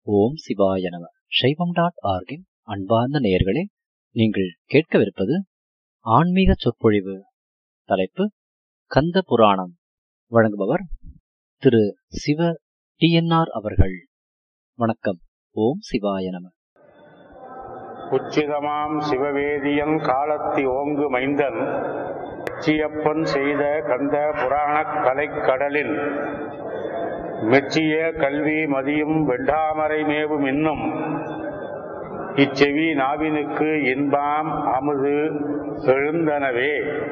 ஓம் சிவாய நம சைவம் டாட் ஆர்கின் அன்பார்ந்த நேயர்களே நீங்கள் கேட்கவிருப்பது ஆன்மீக சொற்பொழிவு தலைப்பு கந்த புராணம் வழங்குபவர் திரு சிவ டிஎன்ஆர் அவர்கள் வணக்கம் ஓம் சிவாய நம உச்சிதமாம் சிவவேதியன் காலத்தி ஓங்கு மைந்தன் மெச்சியப்பன் செய்த கந்த புராணக் கலைக்கடலில் மெச்சிய கல்வி மதியும் வெண்டாமரை மேவும் இன்னும் இச்செவி நாவினுக்கு இன்பாம் அமுது எழுந்தனவே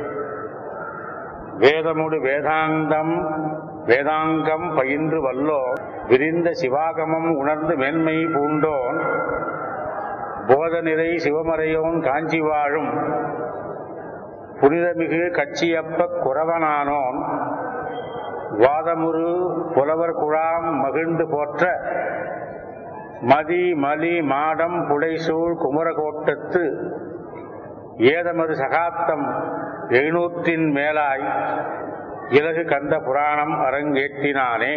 வேதமுடு வேதாந்தம் வேதாங்கம் பயின்று வல்லோ விரிந்த சிவாகமம் உணர்ந்து மேன்மை பூண்டோன் போதநிறை சிவமறையோன் காஞ்சி வாழும் புனிதமிகு கட்சியப்ப குறவனானோன் வாதமுரு புலவர் குழாம் மகிழ்ந்து போற்ற மதி மலி மாடம் புடைசூழ் குமரகோட்டத்து ஏதமது சகாப்தம் எழுநூற்றின் மேலாய் இலகு கந்த புராணம் அரங்கேற்றினானே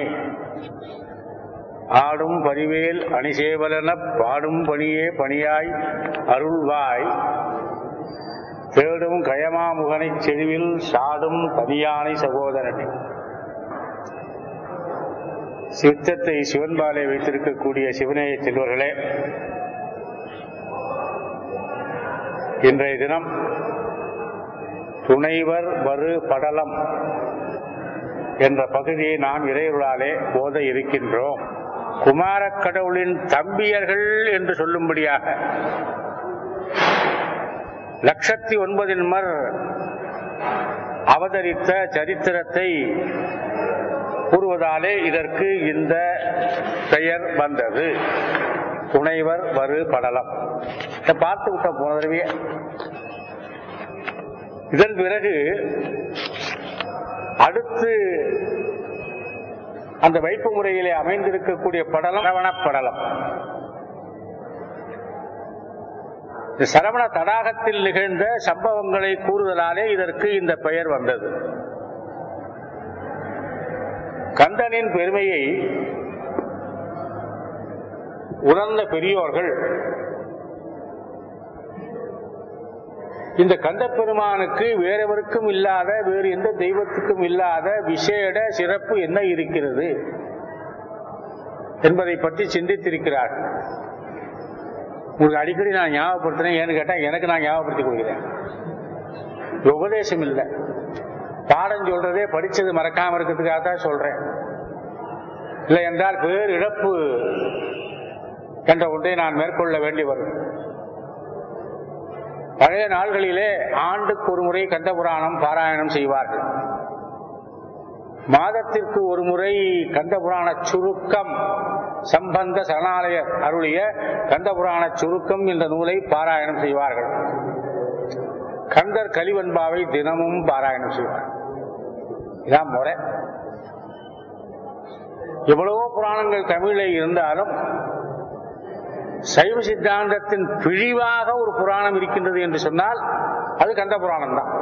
ஆடும் பரிவேல் அணிசேவலனப் பாடும் பணியே பணியாய் அருள்வாய் தேடும் கயமாமுகனைச் செழுவில் சாடும் தனியானை சகோதரனே சித்தத்தை சிவன்பாலை வைத்திருக்கக்கூடிய சிவநேய செல்வர்களே இன்றைய தினம் துணைவர் வரு படலம் என்ற பகுதியை நாம் இறையருளாலே போத இருக்கின்றோம் குமாரக் கடவுளின் தம்பியர்கள் என்று சொல்லும்படியாக லட்சத்தி ஒன்பதின் மர் அவதரித்த சரித்திரத்தை கூறுவதாலே இதற்கு இந்த பெயர் வந்தது துணைவர் வரு படலம் இதை பார்த்து விட்ட போன தடவையே இதன் பிறகு அடுத்து அந்த வைப்பு முறையிலே அமைந்திருக்கக்கூடிய படலம் சரவண படலம் இந்த சரவண தடாகத்தில் நிகழ்ந்த சம்பவங்களை கூறுதலாலே இதற்கு இந்த பெயர் வந்தது கந்தனின் பெருமையை உணர்ந்த பெரியோர்கள் இந்த கந்த பெருமானுக்கு வேறெவருக்கும் இல்லாத வேறு எந்த தெய்வத்துக்கும் இல்லாத விசேட சிறப்பு என்ன இருக்கிறது என்பதை பற்றி சிந்தித்திருக்கிறார்கள் உங்களுக்கு அடிக்கடி நான் ஞாபகப்படுத்துறேன் ஏன்னு கேட்டா எனக்கு நான் ஞாபகப்படுத்தி கொடுக்கிறேன் உபதேசம் இல்லை பாடம் சொல்றதே படிச்சது மறக்காம இருக்கிறதுக்காக தான் சொல்றேன் இல்லை என்றால் பேர் இழப்பு என்ற ஒன்றை நான் மேற்கொள்ள வேண்டி வரும் பழைய நாள்களிலே ஆண்டுக்கு ஒரு முறை கந்த புராணம் பாராயணம் செய்வார்கள் மாதத்திற்கு ஒரு முறை கந்த புராண சுருக்கம் சம்பந்த சரணாலய அருளிய கந்த புராண சுருக்கம் என்ற நூலை பாராயணம் செய்வார்கள் கந்தர் கலிவன்பாவை தினமும் பாராயணம் செய்வார் இதான் முறை எவ்வளவோ புராணங்கள் தமிழில் இருந்தாலும் சைவ சித்தாந்தத்தின் பிழிவாக ஒரு புராணம் இருக்கின்றது என்று சொன்னால் அது கந்த புராணம் தான்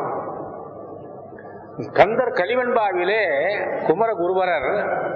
கந்தர் கலிவன்பாவிலே குமர குருவரர்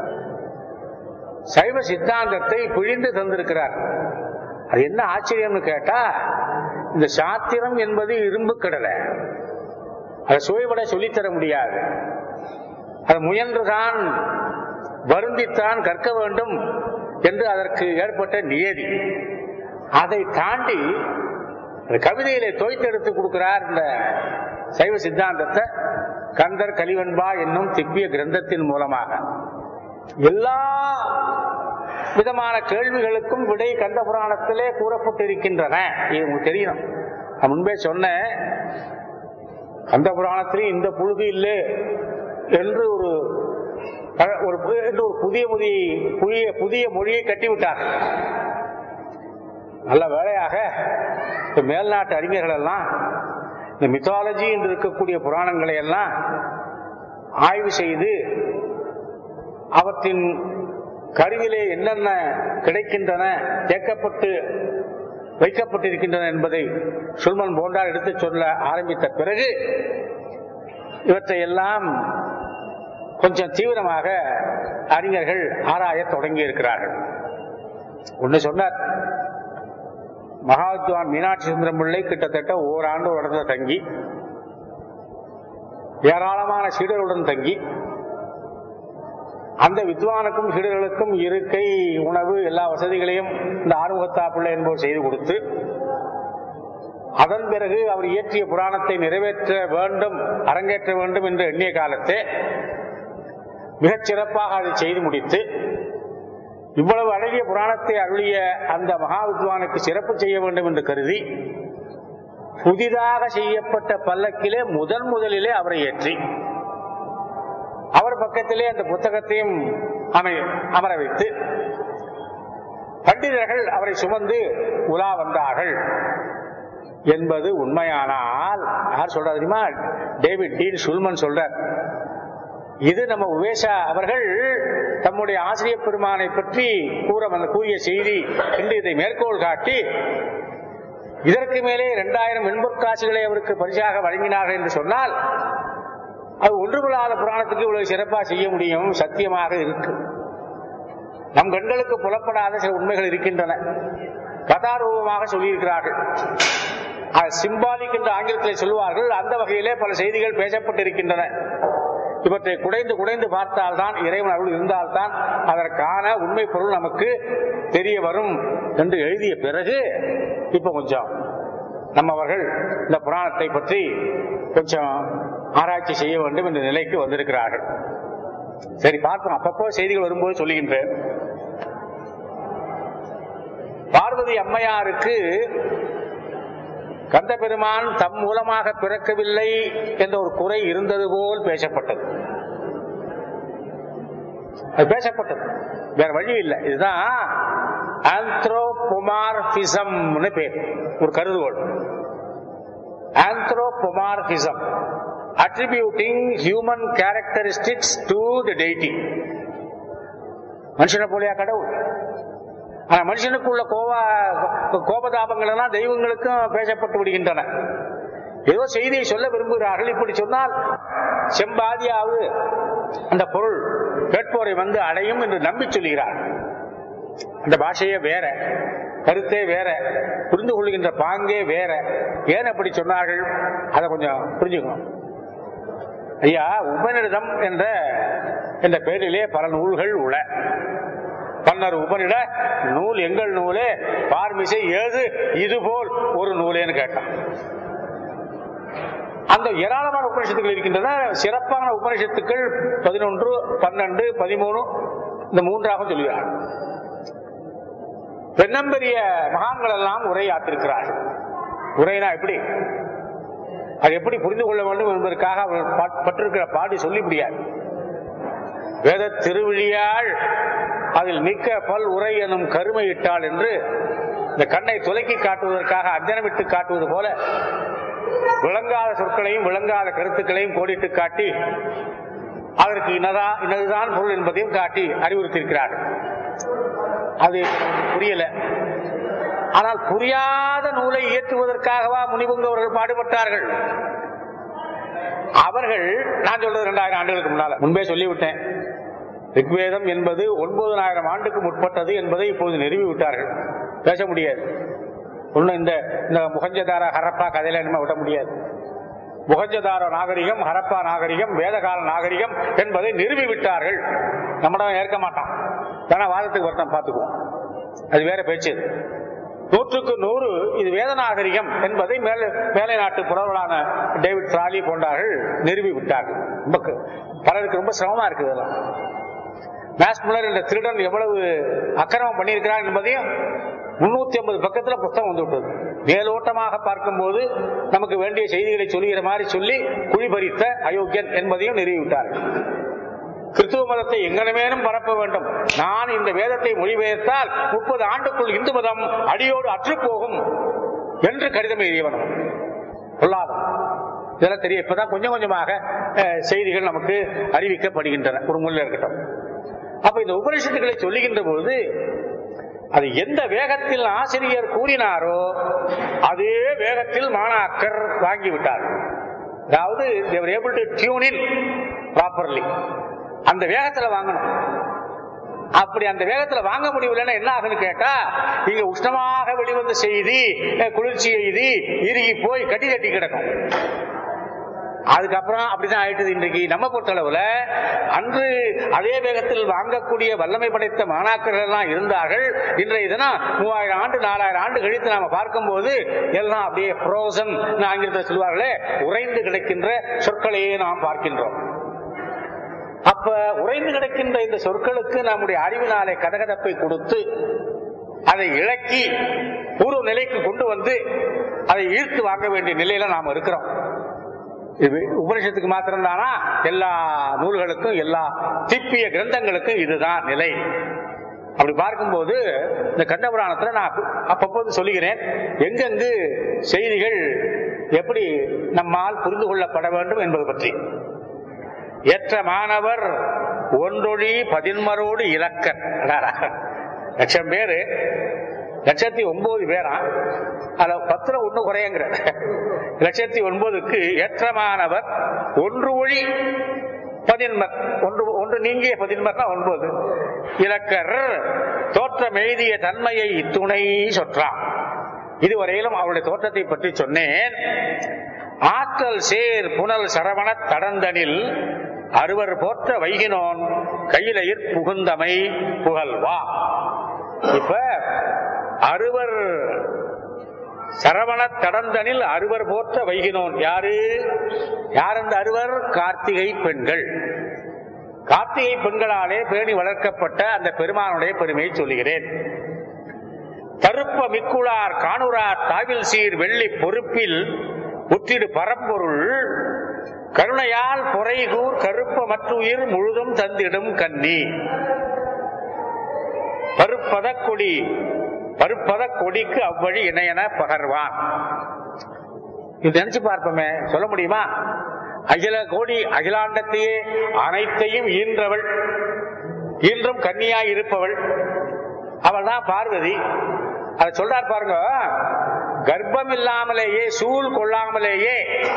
சைவ சித்தாந்தத்தை பிழிந்து தந்திருக்கிறார் அது என்ன ஆச்சரியம்னு கேட்டா இந்த சாத்திரம் என்பது இரும்பு கடலை அதை சுவைபட சொல்லித்தர முடியாது அது முயன்றுதான் வருந்தித்தான் கற்க வேண்டும் என்று அதற்கு ஏற்பட்ட நியதி அதை தாண்டி கவிதையிலே தோய்த்தெடுத்து கொடுக்கிறார் இந்த சைவ சித்தாந்தத்தை கந்தர் கலிவன்பா என்னும் திவ்ய கிரந்தத்தின் மூலமாக எல்லா விதமான கேள்விகளுக்கும் விடை கந்த புராணத்திலே கூறப்பட்டிருக்கின்றன இது உங்களுக்கு தெரியும் நான் முன்பே சொன்னேன் கந்த புராணத்திலே இந்த புழுகு இல்லை என்று ஒரு ஒரு என்று ஒரு புதிய புதிய புதிய மொழியை கட்டிவிட்டார் நல்ல வேலையாக இந்த மேல்நாட்டு அறிஞர்கள் எல்லாம் இந்த மித்தாலஜி என்று இருக்கக்கூடிய புராணங்களை எல்லாம் ஆய்வு செய்து அவற்றின் கருவிலே என்னென்ன கிடைக்கின்றன தேக்கப்பட்டு வைக்கப்பட்டிருக்கின்றன என்பதை சுல்மன் போண்டார் எடுத்துச் சொல்ல ஆரம்பித்த பிறகு இவற்றை எல்லாம் கொஞ்சம் தீவிரமாக அறிஞர்கள் ஆராய தொடங்கி இருக்கிறார்கள் ஒண்ணு சொன்னார் மகாவித்வான் மீனாட்சி சுந்தரம் பிள்ளை கிட்டத்தட்ட ஓராண்டு ஒரு இடத்துல தங்கி ஏராளமான சீடர்களுடன் தங்கி அந்த வித்வானுக்கும் சீடர்களுக்கும் இருக்கை உணவு எல்லா வசதிகளையும் இந்த ஆறுமுகத்தா பிள்ளை என்பவர் செய்து கொடுத்து அதன் பிறகு அவர் இயற்றிய புராணத்தை நிறைவேற்ற வேண்டும் அரங்கேற்ற வேண்டும் என்று எண்ணிய காலத்தே மிகச் சிறப்பாக அதை செய்து முடித்து இவ்வளவு அழகிய புராணத்தை அருளிய அந்த மகா வித்வானுக்கு சிறப்பு செய்ய வேண்டும் என்று கருதி புதிதாக செய்யப்பட்ட பல்லக்கிலே முதன் முதலிலே அவரை ஏற்றி அவர் பக்கத்திலே அந்த புத்தகத்தையும் அமை அமர வைத்து பண்டிதர்கள் அவரை சுமந்து உலா வந்தார்கள் என்பது உண்மையானால் யார் சொல்றா தெரியுமா டேவிட் டீன் சுல்மன் சொல்றார் இது நம்ம உவேஷா அவர்கள் தம்முடைய ஆசிரியர் பெருமானை பற்றி கூற வந்த கூறிய செய்தி என்று இதை மேற்கோள் காட்டி இதற்கு மேலே இரண்டாயிரம் வெண்பொற்காசுகளை அவருக்கு பரிசாக வழங்கினார்கள் என்று சொன்னால் அது ஒன்றுமில்லாத புராணத்துக்கு இவ்வளவு சிறப்பாக செய்ய முடியும் சத்தியமாக இருக்கு நம் கண்களுக்கு புலப்படாத சில உண்மைகள் இருக்கின்றன கதாரூபமாக சொல்லியிருக்கிறார்கள் சிம்பாலிக் என்று ஆங்கிலத்தில் சொல்லுவார்கள் அந்த வகையிலே பல செய்திகள் பேசப்பட்டிருக்கின்றன இவற்றை குடைந்து குடைந்து பார்த்தால்தான் இறைவன் அருள் இருந்தால்தான் அதற்கான உண்மை பொருள் நமக்கு தெரிய வரும் என்று எழுதிய பிறகு இப்ப கொஞ்சம் நம்மவர்கள் இந்த புராணத்தை பற்றி கொஞ்சம் ஆராய்ச்சி செய்ய வேண்டும் என்ற நிலைக்கு வந்திருக்கிறார்கள் சரி பார்ப்போம் அப்பப்போ செய்திகள் வரும்போது சொல்லுகின்றேன் பார்வதி அம்மையாருக்கு கந்த பெருமான் தம் மூலமாக பிறக்கவில்லை என்ற ஒரு குறை இருந்தது போல் பேசப்பட்டது அது பேசப்பட்டது வேற வழி இல்லை இதுதான் ஆந்த்ரோபொமார்பிசம்னு பேர் ஒரு கருதுகோள் anthropomorphism attributing human characteristics to the deity மனுஷனை போலியா கடவுள் ஆனா மனுஷனுக்குள்ள கோப கோபதாபங்கள் எல்லாம் தெய்வங்களுக்கும் பேசப்பட்டு விடுகின்றன ஏதோ செய்தியை சொல்ல விரும்புகிறார்கள் இப்படி சொன்னால் செம்பாதியாவது அந்த பொருள் கேட்போரை வந்து அடையும் என்று நம்பி சொல்கிறார் அந்த பாஷையே வேற கருத்தே வேற புரிந்து கொள்கின்ற பாங்கே வேற ஏன் அப்படி சொன்னார்கள் அதை கொஞ்சம் புரிஞ்சுக்கணும் ஐயா உபநிடதம் என்ற என்ற பெயரிலே பல நூல்கள் உள பன்னர் உபனிட நூல் எங்கள் நூலே பார்மிசை ஏது இதுபோல் ஒரு நூலேன்னு கேட்டான் அந்த ஏராளமான உபனிஷத்துக்கள் இருக்கின்றன சிறப்பான உபனிஷத்துக்கள் பதினொன்று பன்னெண்டு பதிமூணு இந்த மூன்றாக சொல்லுகிறார் பெண்ணம்பெரிய மகான்கள் எல்லாம் உரையாற்றிருக்கிறார்கள் உரைனா எப்படி அது எப்படி புரிந்து கொள்ள வேண்டும் என்பதற்காக அவர் பட்டிருக்கிற பாடி சொல்லி முடியாது வேத திருவிழியாள் அதில் மிக்க பல் உரை எனும் கருமையிட்டாள் என்று இந்த கண்ணை துலக்கி காட்டுவதற்காக அஞ்சனமிட்டு காட்டுவது போல விளங்காத சொற்களையும் விளங்காத கருத்துக்களையும் கோடிட்டு காட்டி அதற்கு இனதா இனதுதான் பொருள் என்பதையும் காட்டி அறிவுறுத்தியிருக்கிறார்கள் அது புரியல ஆனால் புரியாத நூலை இயற்றுவதற்காகவா முனிவுங்க அவர்கள் பாடுபட்டார்கள் அவர்கள் நான் சொல்றது இரண்டாயிரம் ஆண்டுகளுக்கு முன்னால முன்பே சொல்லிவிட்டேன் ரிக்வேதம் என்பது ஒன்பதனாயிரம் ஆண்டுக்கு முற்பட்டது என்பதை இப்போது நிறுவி விட்டார்கள் பேச முடியாது ஒண்ணு இந்த இந்த முகஞ்சதார ஹரப்பா கதையில நம்ம விட முடியாது முகஞ்சதார நாகரிகம் ஹரப்பா நாகரிகம் வேதகால நாகரிகம் என்பதை நிறுவி விட்டார்கள் நம்மிடம் ஏற்க மாட்டான் வேணா வாதத்துக்கு வரட்டும் பார்த்துக்குவோம் அது வேற பேச்சு நூற்றுக்கு நூறு இது வேத நாகரிகம் என்பதை மேலே மேலை நாட்டு புலவர்களான டேவிட் சாலி போன்றார்கள் நிறுவி விட்டார்கள் ரொம்ப பலருக்கு ரொம்ப சிரமமா இருக்குது இதெல்லாம் மேஸ் முல்லர் என்ற திருடன் எவ்வளவு அக்கிரமம் பண்ணியிருக்கிறார் என்பதையும் முன்னூத்தி ஐம்பது பக்கத்துல புத்தகம் வந்து விட்டது மேலோட்டமாக பார்க்கும்போது நமக்கு வேண்டிய செய்திகளை சொல்லுகிற மாதிரி சொல்லி குழிபறித்த அயோக்கியன் என்பதையும் நிறுவிவிட்டார்கள் கிறிஸ்துவ மதத்தை எங்கனமேனும் பரப்ப வேண்டும் நான் இந்த வேதத்தை மொழிபெயர்த்தால் முப்பது ஆண்டுக்குள் இந்து மதம் அடியோடு அற்றுப்போகும் என்று கடிதம் எழுதியவன் பொல்லாத இதெல்லாம் தெரியும் இப்பதான் கொஞ்சம் கொஞ்சமாக செய்திகள் நமக்கு அறிவிக்கப்படுகின்றன ஒரு முள்ள இருக்கட்டும் அப்ப இந்த உபனிஷத்துக்களை சொல்லுகின்ற போது அது எந்த வேகத்தில் ஆசிரியர் கூறினாரோ அதே வேகத்தில் மாணாக்கர் வாங்கிவிட்டார் அதாவது able to tune in properly அந்த வேகத்துல வாங்கணும் அப்படி அந்த வேகத்துல வாங்க முடியலன்னா என்ன ஆகுன்னு கேட்டா இங்க உஷ்ணமாக வெளிவந்த செய்தி அஹ், குளிர்ச்சி செய்தி இறுகி போய் கட்டி கட்டி கிடக்கும் அதுக்கப்புறம் அப்படிதான் ஆயிட்டது இன்றைக்கு நம்ம பொறுத்தளவுல அன்று அதே வேகத்தில் வாங்கக்கூடிய வல்லமை படைத்த மாணாக்கர்கள் எல்லாம் இருந்தார்கள் இன்றைய தினம் மூவாயிரம் ஆண்டு நாலாயிரம் ஆண்டு கழித்து நாம பார்க்கும்போது எல்லாம் அப்படியே ஃப்ரோசன் ஆங்கிலத்தில் சொல்லுவார்களே உறைந்து கிடக்கின்ற சொற்களையே நாம் பார்க்கின்றோம் அப்ப உறைந்து கிடக்கின்ற இந்த சொற்களுக்கு நம்முடைய அறிவினாலே கதகதப்பை கொடுத்து அதை இழக்கி பூர்வ நிலைக்கு கொண்டு வந்து அதை ஈர்த்து வாங்க வேண்டிய நிலையில நாம் இருக்கிறோம் இது உபனிஷத்துக்கு மாத்திரம்தானா எல்லா நூல்களுக்கும் எல்லா திப்பிய கிரந்தங்களுக்கும் இதுதான் நிலை அப்படி பார்க்கும்போது இந்த கந்த புராணத்துல நான் அப்ப- அப்பப்போது சொல்லுகிறேன் எங்கெங்கு செய்திகள் எப்படி நம்மால் புரிந்து கொள்ளப்பட வேண்டும் என்பது பற்றி ஏற்ற மாணவர் ஒன்றொழி பதின்மரோடு இலக்கன் அடாடா. லட்சம் பேரு லட்சத்தி ஒன்பது பேரா அத பத்துல ஒண்ணு குறையங்கிற லட்சத்தி ஒன்பதுக்கு ஏற்றமானவர் ஒன்று ஒழி பதின்மர் ஒன்று ஒன்று நீங்கிய பதின்மர்னா ஒன்பது இலக்கர் தோற்றம் எழுதிய தன்மையை இத்துணை சொற்றான் இதுவரையிலும் அவருடைய தோற்றத்தை பற்றி சொன்னேன் ஆற்றல் சேர் புனல் சரவண தடந்தனில் அறுவர் போற்ற வைகினோன் கையிலயிர் புகுந்தமை புகழ்வா இப்ப அறுவர் சரவண தடந்தனில் அறுவர் போற்ற வைகினோன் யாரு யார் அந்த அறுவர் கார்த்திகை பெண்கள் கார்த்திகை பெண்களாலே பேணி வளர்க்கப்பட்ட அந்த பெருமானுடைய பெருமையை சொல்லுகிறேன் தருப்ப மிக்குளார் காணுரார் தாவில் சீர் வெள்ளி பொறுப்பில் உற்றிடு பரம்பொருள் கருணையால் பொறைகூர் கருப்ப மற்றுயிர் முழுதும் தந்திடும் கன்னி பருப்பத கொடி பருப்பத கொடிக்கு அவ்வழி இணையன பகர்வான் இது நினைச்சு பார்ப்போமே சொல்ல முடியுமா அகில கோடி அகிலாண்டத்தையே அனைத்தையும் ஈன்றவள் ஈன்றும் கன்னியாய் இருப்பவள் அவள் தான் பார்வதி அதை சொல்றார் பாருங்க கர்ப்பம் இல்லாமலேயே சூழ் கொள்ளாமலேயே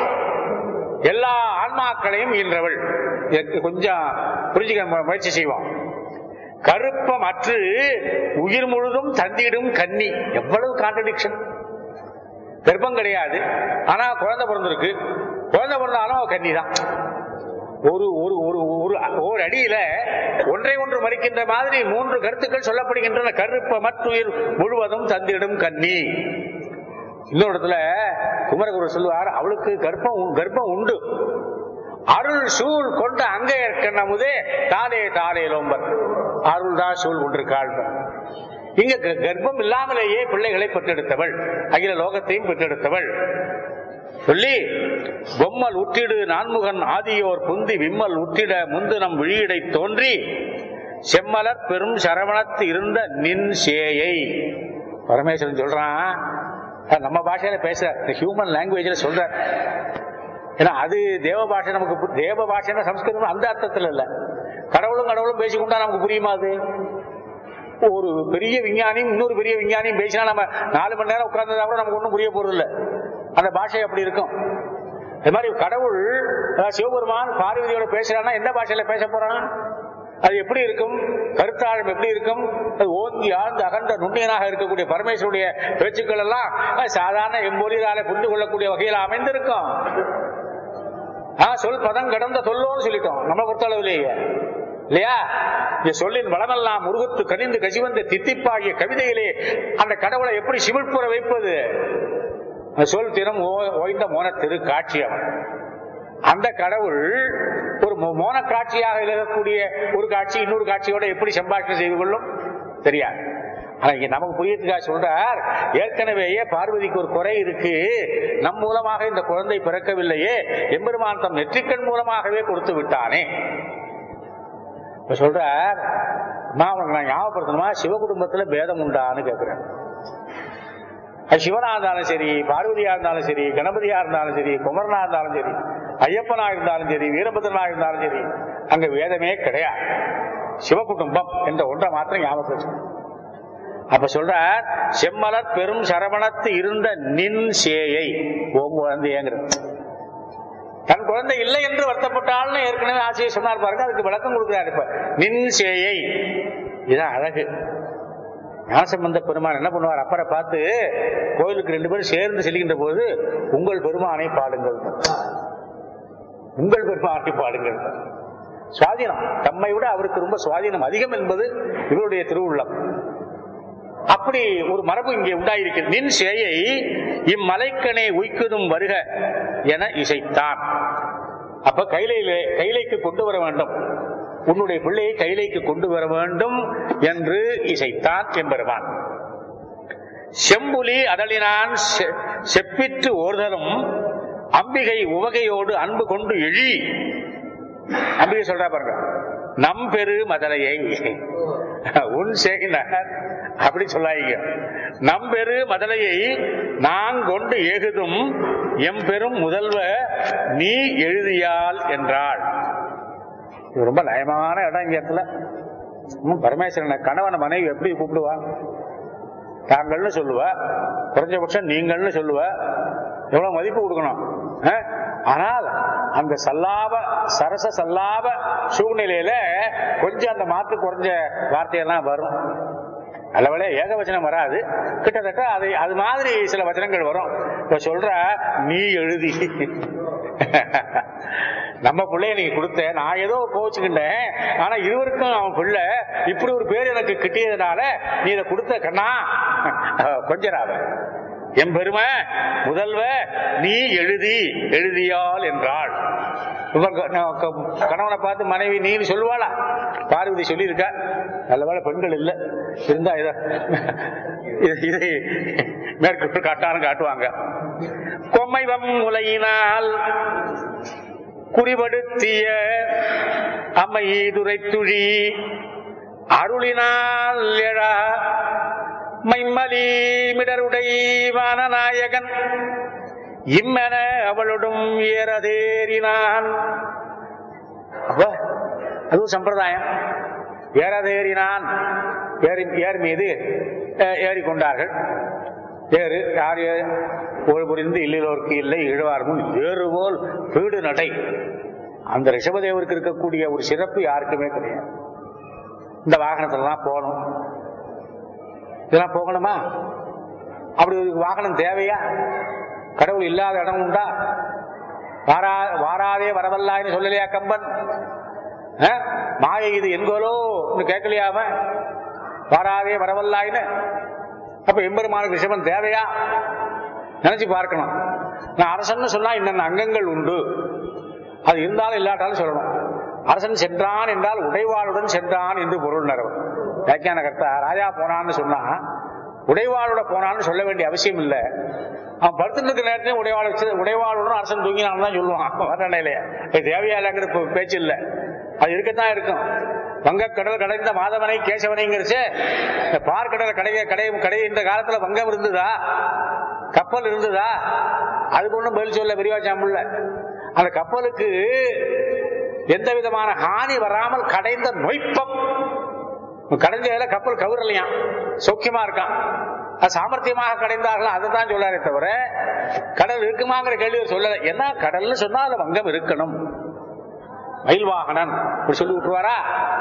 எல்லா ஆன்மாக்களையும் ஈன்றவள் இதற்கு கொஞ்சம் புரிஞ்சுக்க மு- முயற்சி செய்வோம் கருப்பம் அற்று உயிர் முழுதும் தந்திடும் கன்னி எவ்வளவு கான்ட்ரடிக்ஷன் கர்ப்பம் கிடையாது ஆனா குழந்தை பிறந்திருக்கு குழந்தை பிறந்தாலும் அவ கன்னி தான் ஒரு ஒரு ஒரு ஒரு ஒரு அடியில ஒன்றை ஒன்று மறிக்கின்ற மாதிரி மூன்று கருத்துக்கள் சொல்லப்படுகின்றன கருப்ப மற்றுயிர் முழுவதும் தந்திடும் கன்னி இன்னொரு இடத்துல குமரகுரு சொல்லுவார் அவளுக்கு கர்ப்பம் உ- கர்ப்பம் உண்டு அருள் சூழ் கொண்ட அங்கே கண்ணமுதே தாலே தாலே லோம்பர் அருள் தான் சூழ் கொண்டிருக்காள் இங்க க- கர்ப்பம் இல்லாமலேயே பிள்ளைகளை பெற்றெடுத்தவள் அகில லோகத்தையும் பெற்றெடுத்தவள் சொல்லி பொம்மல் உற்றிடு நான்முகன் ஆதியோர் புந்தி விம்மல் உற்றிட முந்து நம் விழியிடை தோன்றி செம்மலர் பெரும் சரவணத்து இருந்த நின் சேயை பரமேஸ்வரன் சொல்றான் அஹ் நம்ம பாஷையில பேசுற ஹியூமன் லாங்குவேஜ்ல சொல்ற ஏன்னா அது தேவ பாஷை நமக்கு பு- தேவ பாஷைன்னா சம்ஸ்கிருதம் அந்த அர்த்தத்துல இல்ல கடவுளும் கடவுளும் பேசிக்கொண்டா நமக்கு புரியுமா அது ஒரு பெரிய விஞ்ஞானியும் இன்னொரு பெரிய விஞ்ஞானியும் பேசினா நம்ம நாலு மணி நேரம் உட்கார்ந்ததா கூட நமக்கு ஒன்றும் புரிய போறது இல்ல அந்த பாஷை அப்படி இருக்கும் அது மாதிரி கடவுள் அதாவது சிவபெருமான் பார்வதியோட பேசுறான்னா எந்த பாஷையில பேச போறான் அது எப்படி இருக்கும் கருத்தாழம் எப்படி இருக்கும் அது ஓங்கி ஆழ்ந்து அகன்ற நுண்ணியனாக இருக்கக்கூடிய பரமேஸ்வருடைய பேச்சுக்கள் எல்லாம் அஹ், சாதாரண எம்பொழியால புரிந்து கொள்ளக்கூடிய வகையில் அமைந்திருக்கும் ஆ, சொல் பதம் கடந்த சொல்லோன்னு சொல்லிட்டோம் நம்ம பொறுத்தளவிலேயே இல்லையா இந்த சொல்லின் வளமெல்லாம் முருகத்து கனிந்து கசிவந்த தித்திப்பாகிய கவிதையிலே அந்த கடவுளை எப்படி சிமிழ்ப்புற வைப்பது அந்த சொல் திறம் ஓ- ஓய்ந்த மோன திரு காட்சி அவன் அந்த கடவுள் ஒரு மோ- மோன காட்சியாக இருக்கக்கூடிய ஒரு காட்சி இன்னொரு காட்சியோட எப்படி சம்பாஷணை செய்து கொள்ளும் தெரியாது ஆனா இங்க நமக்கு புரியறதுக்காக சொல்றார் ஏற்கனவேயே பார்வதிக்கு ஒரு குறை இருக்கு நம் மூலமாக இந்த குழந்தை பிறக்கவில்லையே எம்பெருமான் தம் நெற்றிக்கண் மூலமாகவே கொடுத்து விட்டானே இப்ப சொல்றார் நான் உனக்கு நான் ஞாபகப்படுத்தணுமா சிவ குடும்பத்துல பேதம் உண்டான்னு கேட்கிறேன் அது சிவனா இருந்தாலும் சரி பார்வதியா இருந்தாலும் சரி கணபதியா இருந்தாலும் சரி குமரனா இருந்தாலும் சரி ஐயப்பனா இருந்தாலும் சரி வீரபத்ரனா இருந்தாலும் சரி அங்க வேதமே கிடையாது சிவகுடும்பம் என்ற ஒன்றை மாத்திரம் ஞாபகம் வச்சுக்கணும். அப்ப சொல்றார் செம்மலர் பெரும் சரவணத்து இருந்த நின் சேயை உன் குழந்தைங்கிறது தன் குழந்தை இல்லை என்று வருத்தப்பட்டால்னு ஏற்கனவே ஆசையை சொன்னார் பாருங்க அதுக்கு விளக்கம் கொடுக்கிறார் இப்ப நின் சேயை இதான் அழகு ஞானசம்பந்த பெருமான் என்ன பண்ணுவார் அப்பரை பார்த்து கோயிலுக்கு ரெண்டு பேரும் சேர்ந்து செல்கின்ற போது உங்கள் பெருமானை பாடுங்கள் உங்கள் பெருமானை பாடுங்கள் சுவாதீனம் தம்மை விட அவருக்கு ரொம்ப சுவாதீனம் அதிகம் என்பது இவருடைய திருவுள்ளம் அப்படி ஒரு மரபு இங்கே உண்டாயிருக்கிறது நின் சேயை இம்மலைக்கனை உய்க்குதும் வருக என இசைத்தான் அப்ப கைலையிலே கைலைக்கு கொண்டு வர வேண்டும் உன்னுடைய பிள்ளையை கைலைக்கு கொண்டு வர வேண்டும் என்று இசைத்தான் எம்பெருமான் செம்புலி அதழினான் செ- செப்பிற்று ஓர்தலும் அம்பிகை உவகையோடு அன்பு கொண்டு எழி அம்பிகை சொல்றா பாருங்க நம் பெரு மதலையை உன் சேகினார் அப்படி சொல்லாதீங்க நம் பெரு மதலையை நான் கொண்டு ஏகுதும் எம் பெரும் முதல்வ நீ எழுதியால் என்றாள் இது ரொம்ப நயமான இடம் இங்க இடத்துல ம், பரமேஸ்வரனை கணவனை மனைவி எப்படி கூப்பிடுவா தாங்கள்னு சொல்லுவா குறைஞ்சபட்சம் நீங்கள்னு சொல்லுவா எவ்வளவு மதிப்பு கொடுக்கணும் ஆ? ஆனால் அந்த சல்லாப சரச சல்லாப சூழ்நிலையில கொஞ்சம் அந்த மாத்து குறைஞ்ச வார்த்தையெல்லாம் வரும் நல்லவேளை ஏகவச்சனம் வராது கிட்டத்தட்ட அது அது மாதிரி சில வச்சனங்கள் வரும் இப்ப சொல்ற நீ எழுதி நம்ம பிள்ளைய நீங்க கொடுத்த நான் ஏதோ கோச்சுக்கிட்டேன் ஆனா இருவருக்கும் அவன் பிள்ளை இப்படி ஒரு பேர் எனக்கு கிட்டியதுனால நீ இதை கொடுத்த கண்ணா கொஞ்சராவ என் பெருமை முதல்வ நீ எழுதி எழுதியால் என்றாள் இவன் க- நான் க- கணவனை பார்த்து மனைவி நீன்னு சொல்லுவாளா பார்வதி சொல்லியிருக்கா நல்ல வேளை பெண்கள் இல்ல இருந்தா இத இதை- இதை மேற்கொண்டு காட்டாலும் காட்டுவாங்க கொம்மைவம் முலையினால் குறிபடுத்திய அம்மையீதுரை துழி அருளினால் எழா மைம்மலி மிடருடை வானநாயகன் இம்மென அவளுடன் ஏறதேறினான் அப்ப அதுவும் சம்பிரதாயம் ஏறதேறினான் ஏறி ஏர் மீது அஹ், ஏறிக்கொண்டார்கள் ஏறு யார் ஏ- ஓர் புரிந்து இல்லிலோர்க்கு இல்லை இழுவார் முன் ஏறுபோல் வீடு நடை அந்த ரிஷபதேவருக்கு இருக்கக்கூடிய ஒரு சிறப்பு யாருக்குமே கிடையாது இந்த வாகனத்துல தான் போகணும் இதெல்லாம் போகணுமா அப்படி ஒரு வாகனம் தேவையா கடவுள் இல்லாத இடம் உண்டா வாரா வாராதே வரவல்லாய்னு சொல்லலையா கம்பன் ஆ? மாயை இது எங்கோலோ கேட்கலையாம வாராதே வரவல்லாய்னு அப்ப எம்பெருமானுக்கு ரிஷபன் தேவையா நினைச்சு பார்க்கணும் நான் அரசன் சொன்னா இன்னென்ன அங்கங்கள் உண்டு அது இருந்தாலும் இல்லாட்டாலும் சொல்லணும் அரசன் சென்றான் என்றால் உடைவாளுடன் சென்றான் என்று பொருள் நரவன் வியாக்கியான கர்த்தா ராஜா போனான்னு சொன்னா உடைவாளோட போனான்னு சொல்ல வேண்டிய அவசியம் இல்லை அவன் படுத்துட்டு இருக்க நேரத்தையும் உடைவாள் வச்சு உடைவாளுடன் அரசன் தூங்கினான்னு தான் சொல்லுவான் வர்ணனையிலே இது தேவையா இல்லைங்கிற பே- பேச்சு இல்லை அது இருக்கத்தான் இருக்கும் வங்கக்கடல் கடைந்த மாதவனை கேசவனைங்கிறச்சு இந்த பார்க்கடல் கடை கடை கடை இந்த காலத்துல வங்கம் இருந்ததா கப்பல் இருந்ததா அதுக்கு ஒன்றும் பதில் சொல்ல விரிவாச்சாம்புள்ள அந்த கப்பலுக்கு எந்த விதமான ஹானி வராமல் கடைந்த நொய்ப்பம் கடைஞ்சதுல கப்பல் கவுரலையாம் சௌக்கியமா இருக்கான் அது சாமர்த்தியமாக கடைந்தார்கள் அதை தான் சொல்லாரே தவிர கடல் இருக்குமாங்கிற கேள்வி அவர் சொல்லல ஏன்னா கடல்னு சொன்னா அதுல வங்கம் இருக்கணும் மயில் வாகனன் இப்படி சொல்லி விட்டுருவாரா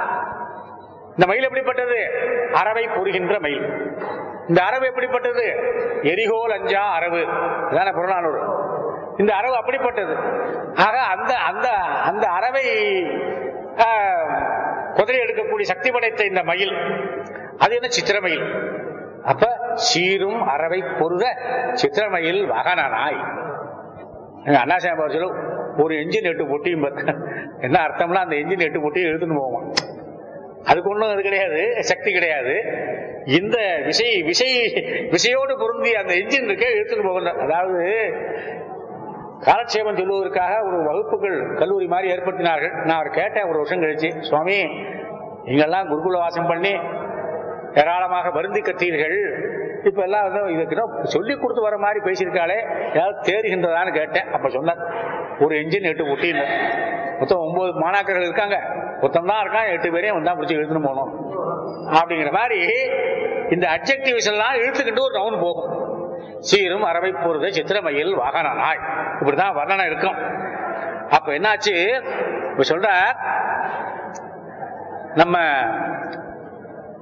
இந்த மயில் எப்படிப்பட்டது அரவை புரிகின்ற மயில் இந்த அரவு எப்படிப்பட்டது எரிகோல் அஞ்சா அரவு அதான புறநானூறு இந்த அரவு அப்படிப்பட்டது ஆக அந்த அந்த அந்த அரவை ஆஹ், குதிரை எடுக்கக்கூடிய சக்தி படைத்த இந்த மயில் அது என்ன சித்திரமயில் அப்ப சீரும் அரவை பொருத சித்திரமயில் வாகனனாய் எங்க அண்ணாசாமி அவர் சொல்லும் ஒரு என்ஜின் எட்டு பொட்டியும் பாரு. என்ன அர்த்தம்னா அந்த என்ஜின் எட்டு பொட்டியும் எடுத்துன்னு போவான் அதுக்கு ஒண்ணும் அது கிடையாது சக்தி கிடையாது இந்த விசை விசை விசையோடு பொருந்தி அந்த என்ஜின் இருக்கே எடுத்துட்டு போகின்ற அதாவது காலட்சேபம் சொல்லுவதற்காக ஒரு வகுப்புகள் கல்லூரி மாதிரி ஏற்படுத்தினார்கள் நான் அவர் கேட்டேன் ஒரு வருஷம் கழிச்சு சுவாமி நீங்கெல்லாம் குருகுல வாசம் பண்ணி ஏராளமாக வருந்தி கற்றீர்கள் இப்ப எல்லாம் வந்து இதுக்கு என்ன சொல்லி கொடுத்து வர மாதிரி பேசியிருக்காளே ஏதாவது தேறுகின்றதான்னு கேட்டேன் அப்ப சொன்னார் ஒரு என்ஜின் எட்டு ஒட்டின்னு மொத்தம் ஒன்பது மாணாக்கர்கள் இருக்காங்க மொத்தம் தான் இருக்கான் எட்டு பேரையும் வந்தா பிடிச்சி இழுத்துன்னு போகணும் அப்படிங்கிற மாதிரி இந்த அப்ஜெக்டிவ்ஸ் எல்லாம் இழுத்துக்கிட்டு ஒரு ரவுண்ட் போகும் சீரும் அரவை போறது சித்திரமையில் வாகன நாய் இப்படிதான் வர்ணனை இருக்கும் அப்ப என்னாச்சு இப்ப சொல்ற நம்ம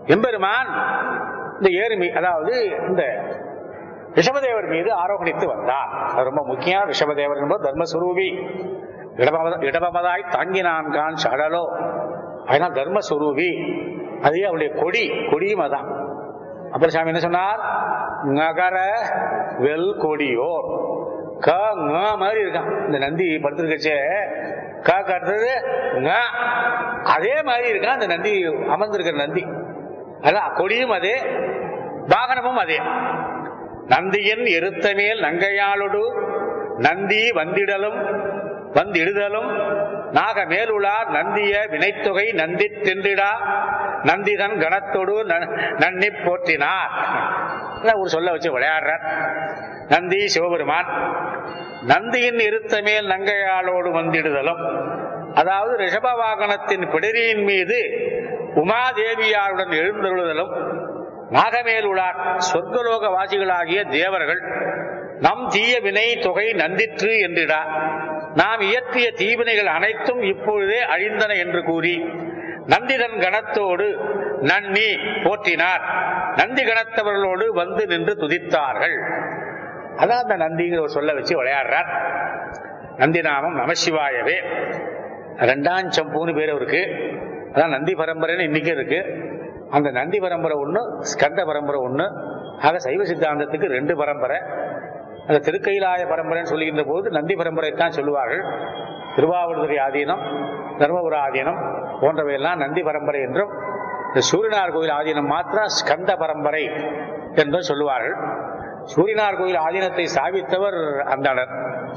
எம்பெருமான் இந்த ஏறுமி அதாவது இந்த ரிஷபதேவர் மீது ஆரோகணித்து வந்தார் அது ரொம்ப முக்கியம் ரிஷபதேவர் என்பது தர்மஸ்வரூபி இடபமத- இடபமதாய் தாங்கினான் கான் சடலோ அதனால் தர்மஸ்வரூபி அதே அவருடைய கொடி கொடியும் அதான் அப்புறம் சாமி என்ன சொன்னார் நகர வெல் கொடியோர் க ங மாதிரி இருக்கான் இந்த நந்தி படுத்திருக்கச்சே க கட்டுறது ங அதே மாதிரி இருக்கான் அந்த நந்தி அமர்ந்திருக்கிற நந்தி அதான் கொடியும் அதே வாகனமும் அதே நந்தியின் எருத்த மேல் நங்கையாளொடு நந்தி வந்திடலும் வந்திடுதலும் நாக மேலுளார் நந்திய வினைத்தொகை நந்தி தின்றிடா நந்திதன் கணத்தொடு ந- நன்னி போற்றினார் அதான் ஒரு சொல்ல வச்சு விளையாடுறார் நந்தி சிவபெருமான் நந்தியின் இருத்த மேல் நங்கையாளோடு வந்திடுதலும் அதாவது ரிஷப வாகனத்தின் பிடரியின் மீது உமாதேவியாருடன் எழுந்தருளுதலும் நாகமேலுளார் சொர்க்கலோக வாசிகளாகிய தேவர்கள் நம் தீய வினை தொகை நந்திற்று என்றிடா நாம் இயற்றிய தீவினைகள் அனைத்தும் இப்பொழுதே அழிந்தன என்று கூறி நந்திதன் கணத்தோடு நன்னி போற்றினார் நந்தி கணத்தவர்களோடு வந்து நின்று துதித்தார்கள் அதான் அந்த நந்திங்கிற ஒரு சொல்ல வச்சு விளையாடுறார் நந்தி நாமம் நமசிவாயவே ரெண்டாம் சம்பூன்னு பேர் இருக்கு அதான் நந்தி பரம்பரைன்னு இன்னைக்கு இருக்கு அந்த நந்தி பரம்பரை ஒண்ணு ஸ்கந்த பரம்பரை ஒண்ணு ஆக சைவ சித்தாந்தத்துக்கு ரெண்டு பரம்பரை அந்த திருக்கைலாய பரம்பரைன்னு சொல்லுகின்ற போது நந்தி பரம்பரை தான் சொல்லுவார்கள் திருவாவூர்துறை ஆதீனம் தர்மபுர ஆதீனம் போன்றவையெல்லாம் நந்தி பரம்பரை என்றும் இந்த சூரியனார் கோயில் ஆதீனம் மாத்திரம் ஸ்கந்த பரம்பரை என்றும் சொல்லுவார்கள் சூரியனார் கோயில் ஆதீனத்தை சாவித்தவர் அந்தணர்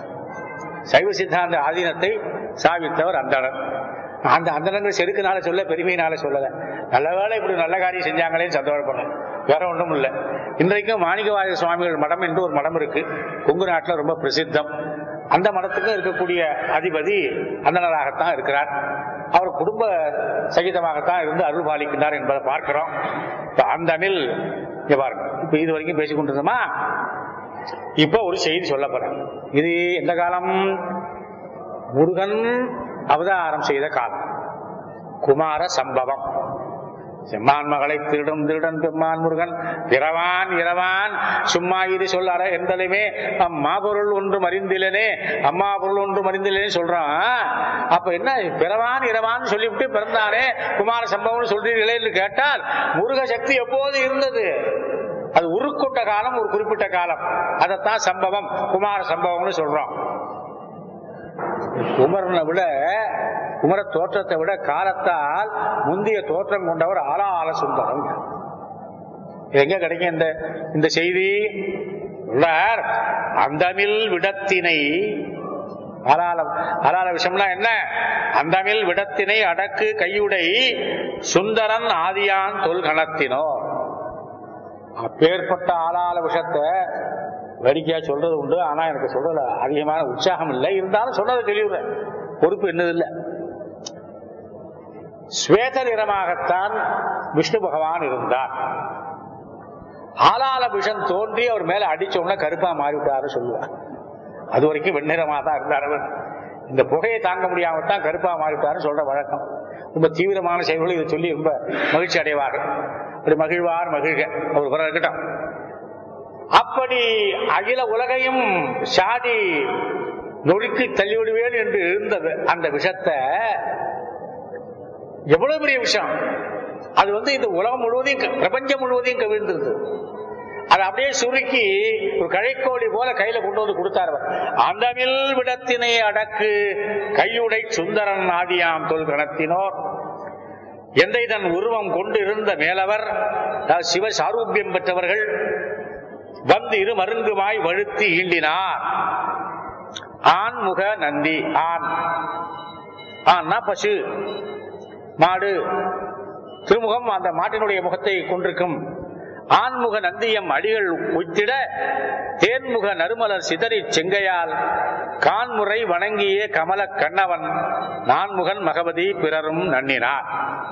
சைவ சித்தாந்த ஆதீனத்தை சாவித்தவர் அந்தணர் அந்த அந்தணர்கள் செருக்குனால சொல்ல பெருமையினால சொல்லல நல்ல வேளை இப்படி நல்ல காரியம் செஞ்சாங்களேன்னு சந்தோஷப்படும் வேற ஒன்றும் இல்லை இன்றைக்கும் மாணிக்கவாய சுவாமிகள் மடம் என்று ஒரு மடம் இருக்கு கொங்கு நாட்டில் ரொம்ப பிரசித்தம் அந்த மடத்துக்கும் இருக்கக்கூடிய அதிபதி அந்தணராகத்தான் இருக்கிறார் அவர் குடும்ப சகிதமாகத்தான் இருந்து அருள் பாலிக்கின்றார் என்பதை பார்க்கிறோம் இப்ப அந்த அணில் இங்க பாருங்க இப்ப இது வரைக்கும் பேசிக் கொண்டிருந்தோமா இப்ப ஒரு செய்தி சொல்ல போறேன் இது எந்த காலம் முருகன் அவதாரம் செய்த காலம் குமார சம்பவம் செம்மான் மகளை திருடும் திருடன் பெம்மான் முருகன் இரவான் இரவான் சும்மா இது சொல்லார எந்தலுமே அம்மா பொருள் ஒன்று மறிந்திலனே அம்மா பொருள் ஒன்று மறிந்திலனே சொல்றான் அப்ப என்ன பிறவான் இரவான் சொல்லிவிட்டு பிறந்தானே குமார சம்பவம் சொல்றீர்களே என்று கேட்டால் முருக சக்தி எப்போது இருந்தது அது உருக்கொண்ட காலம் ஒரு குறிப்பிட்ட காலம் அதைத்தான் சம்பவம் குமார சம்பவம்னு சொல்றோம் குமரனை விட குமர தோற்றத்தை விட காலத்தால் முந்தைய தோற்றம் கொண்டவர் ஆளாள சுந்தரம் இது எங்க கிடைக்கும் இந்த இந்த செய்தி உள்ளார் அந்தமில் விடத்தினை ஆளாள ஆளாள விஷயம்னா என்ன அந்தமில் விடத்தினை அடக்கு கையுடை சுந்தரன் ஆதியான் தொல்கணத்தினோ அப்பேற்பட்ட ஆளாள விஷயத்தை வேடிக்கையா சொல்றது உண்டு ஆனா எனக்கு சொல்றதுல அதிகமான உற்சாகம் இல்லை இருந்தாலும் சொல்றதை தெளிவுறேன் பொறுப்பு என்னது இல்லை ஸ்வேத நிறமாகத்தான் விஷ்ணு பகவான் இருந்தார் ஆளாள விஷம் தோன்றி அவர் மேல அடிச்ச உடனே கருப்பா மாறிவிட்டாரு சொல்லுவார் அது வரைக்கும் வெண்ணிறமா தான் இருந்தார் அவர் இந்த புகையை தாங்க முடியாம தான் கருப்பா மாறிவிட்டாருன்னு சொல்ற வழக்கம் ரொம்ப தீவிரமான செயல்களை இதை சொல்லி ரொம்ப மகிழ்ச்சி அடைவார்கள் அப்படி மகிழ்வார் மகிழ்க அவர் பிறகு இருக்கட்டும் அப்படி அகில உலகையும் சாதி நொறுக்கி தள்ளிவிடுவேன் என்று இருந்தது அந்த விஷத்தை எவ்வளவு பெரிய விஷயம் அது வந்து இந்த உலகம் முழுவதையும் க- பிரபஞ்சம் முழுவதையும் கவிழ்ந்திருந்தது அதை அப்படியே சுருக்கி ஒரு கழைக்கோடி போல கையில கொண்டு வந்து கொடுத்தார் அவர். அந்தமில் விடத்தினை அடக்கு கையுடை சுந்தரன் ஆதியாம் தொல் கணத்தினோர் எந்தை தன் உருவம் கொண்டு இருந்த மேலவர் அதாவது சிவ சாரூபியம் பெற்றவர்கள் வந்து இரு மருங்குமாய் வழுத்தி ஈண்டினார் ஆண்முக நந்தி ஆண் ஆன்னா பசு மாடு திருமுகம் அந்த மாட்டினுடைய முகத்தை கொண்டிருக்கும் ஆண்முக நந்தியம் அடிகள் உய்த்திட தேன்முக நறுமலர் சிதறி செங்கையால் கான்முறை வணங்கிய கமல கண்ணவன் நான்முகன் மகவதி பிறரும் நன்னினார்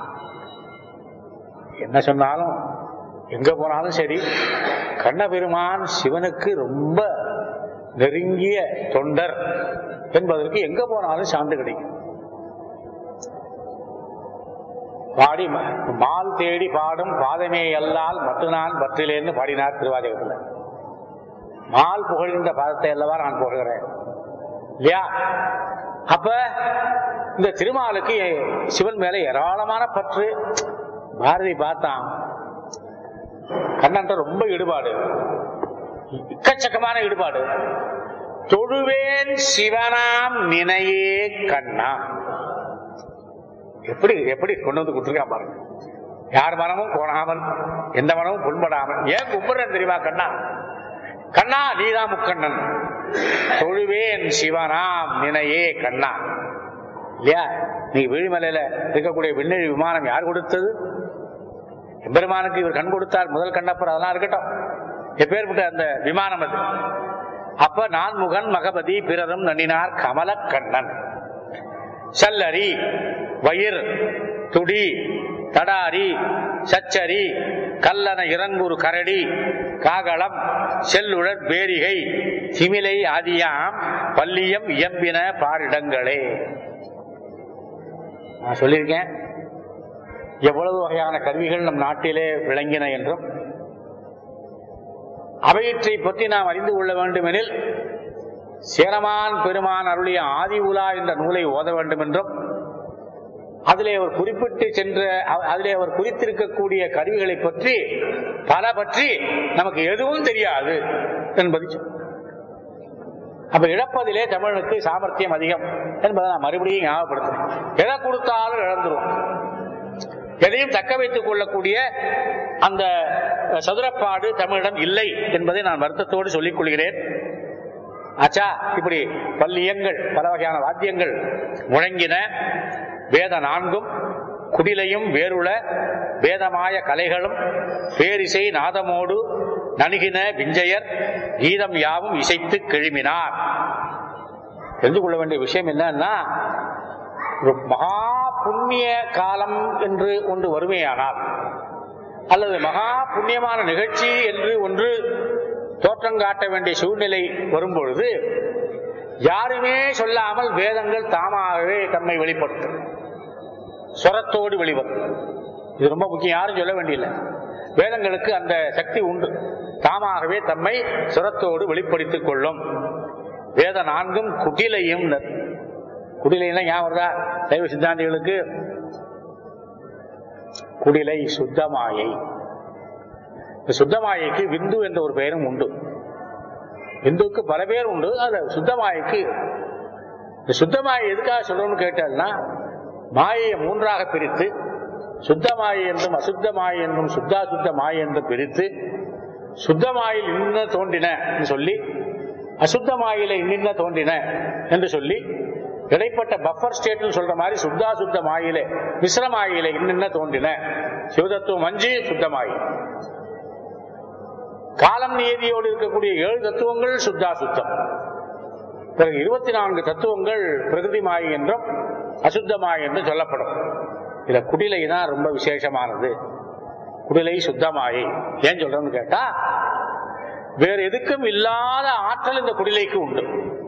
என்ன சொன்னாலும் எங்க போனாலும் சரி கண்ணபெருமான் சிவனுக்கு ரொம்ப நெருங்கிய தொண்டர் என்பதற்கு எங்க போனாலும் சான்று கிடைக்கும் பாடி ம- மால் தேடி பாடும் பாதமே அல்லால் மற்ற நான் பற்றிலேன்னு பாடினார் திருவாதிகத்துல மால் புகழ்கின்ற பாதத்தை அல்லவா நான் புகழ்கிறேன் இல்லையா அப்ப இந்த திருமாலுக்கு சிவன் மேல ஏராளமான பற்று பாரதி பார்த்தான் கண்ணன்ட்ட ரொம்ப ஈடுபாடு எக்கச்சக்கமான ஈடுபாடு தொழுவேன் சிவனாம் நினையே கண்ணா எப்படி எப்படி கொண்டு வந்து கொடுத்துருக்கான் பாருங்க யார் மனமும் கோணாமல் எந்த மனமும் புண்படாமல் ஏன் கும்பிடுறேன் தெரியுமா கண்ணா கண்ணா நீதான் முக்கண்ணன் தொழுவேன் சிவனாம் நினையே கண்ணா இல்லையா நீ விழிமலையில இருக்கக்கூடிய விண்ணெழி விமானம் யார் கொடுத்தது எம்பெருமானுக்கு இவர் கண் கொடுத்தார் முதல் கண்ணப்பர் அதெல்லாம் இருக்கட்டும் எப்பேற்பட்ட அந்த விமானம் அது அப்ப நான் முகன் மகபதி பிறரும் நன்னினார் கமல கண்ணன் சல்லரி வயிர் துடி தடாரி சச்சரி கல்லன இறங்குரு கரடி காகளம் செல்லுழற் பேரிகை சிமிலை ஆதியாம் பல்லியம் இயம்பின பாரிடங்களே நான் சொல்லியிருக்கேன் எவ்வளவு வகையான கருவிகள் நம் நாட்டிலே விளங்கின என்றும் அவையற்றை பற்றி நாம் அறிந்து கொள்ள வேண்டுமெனில் சேரமான் பெருமான் அருளிய ஆதி உலா என்ற நூலை ஓத வேண்டும் என்றும் அதிலே அவர் குறிப்பிட்டு சென்ற அ- அதிலே அவர் குறித்திருக்கக்கூடிய கருவிகளை பற்றி பல பற்றி நமக்கு எதுவும் தெரியாது என்பது சொல். அப்ப இழப்பதிலே தமிழுக்கு சாமர்த்தியம் அதிகம் என்பதை நான் மறுபடியும் ஞாபகப்படுத்துறேன் எதை கொடுத்தாலும் இழந்துருவோம் எதையும் தக்க வைத்துக் கொள்ளக்கூடிய அந்த சதுரப்பாடு தமிழிடம் இல்லை என்பதை நான் வருத்தத்தோடு சொல்லிக் கொள்கிறேன் ஆச்சா இப்படி பல்லியங்கள் பல வகையான வாத்தியங்கள் முழங்கின வேத நான்கும் குடிலையும் வேறுள வேதமாய கலைகளும் பேரிசை நாதமோடு நணுகின விஞ்சையர் கீதம் யாவும் இசைத்து கிழுமினார் தெரிந்து கொள்ள வேண்டிய விஷயம் என்னன்னா ஒரு மகா புண்ணிய காலம் என்று ஒன்று வருமேயானால் அல்லது மகா புண்ணியமான நிகழ்ச்சி என்று ஒன்று தோற்றம் காட்ட வேண்டிய சூழ்நிலை வரும்பொழுது யாருமே சொல்லாமல் வேதங்கள் தாமாகவே தம்மை வெளிப்படுத்தும் ஸ்வரத்தோடு வெளிவரும் இது ரொம்ப முக்கியம் யாரும் சொல்ல வேண்டியதில்லை வேதங்களுக்கு அந்த சக்தி உண்டு தாமாகவே தம்மை சுரத்தோடு வெளிப்படுத்திக் கொள்ளும் வேத நான்கும் குடிலையும் குடிலைன்னா ஞாபகம் வருதா சைவ சித்தாந்திகளுக்கு குடிலை சுத்தமாயை இந்த சுத்தமாயைக்கு விந்து என்ற ஒரு பெயரும் உண்டு விந்துவுக்கு பல பேர் உண்டு அது சுத்தமாயைக்கு இந்த சுத்தமாயை எதுக்காக சொல்லணும்னு கேட்டேன்னா மாயையை மூன்றாக பிரித்து சுத்தமாயை என்றும் அசுத்தமாயை என்றும் சுத்தா சுத்த மாயை என்றும் பிரித்து சுத்தமாயில் இன்ன தோன்றின என்று சொல்லி அசுத்தமாயில இன்னின்ன தோன்றின என்று சொல்லி இடைப்பட்ட பஃபர் ஸ்டேட்னு சொல்ற மாதிரி சுத்தா சுத்த மாயிலே மிஸ்ரமாயில இன்னின்ன தோன்றின சிவதத்துவம் அஞ்சு சுத்தமாயி காலம் நியதியோடு இருக்கக்கூடிய ஏழு தத்துவங்கள் சுத்தா சுத்தம் பிறகு இருபத்தி நான்கு தத்துவங்கள் பிரகிருதி மாயை என்றும் அசுத்தமாய் என்று சொல்லப்படும் இதுல குடிலை தான் ரொம்ப விசேஷமானது குடிலை சுத்தமாயை ஏன் சொல்றேன்னு கேட்டா வேற எதுக்கும் இல்லாத ஆற்றல் இந்த குடிலைக்கு உண்டு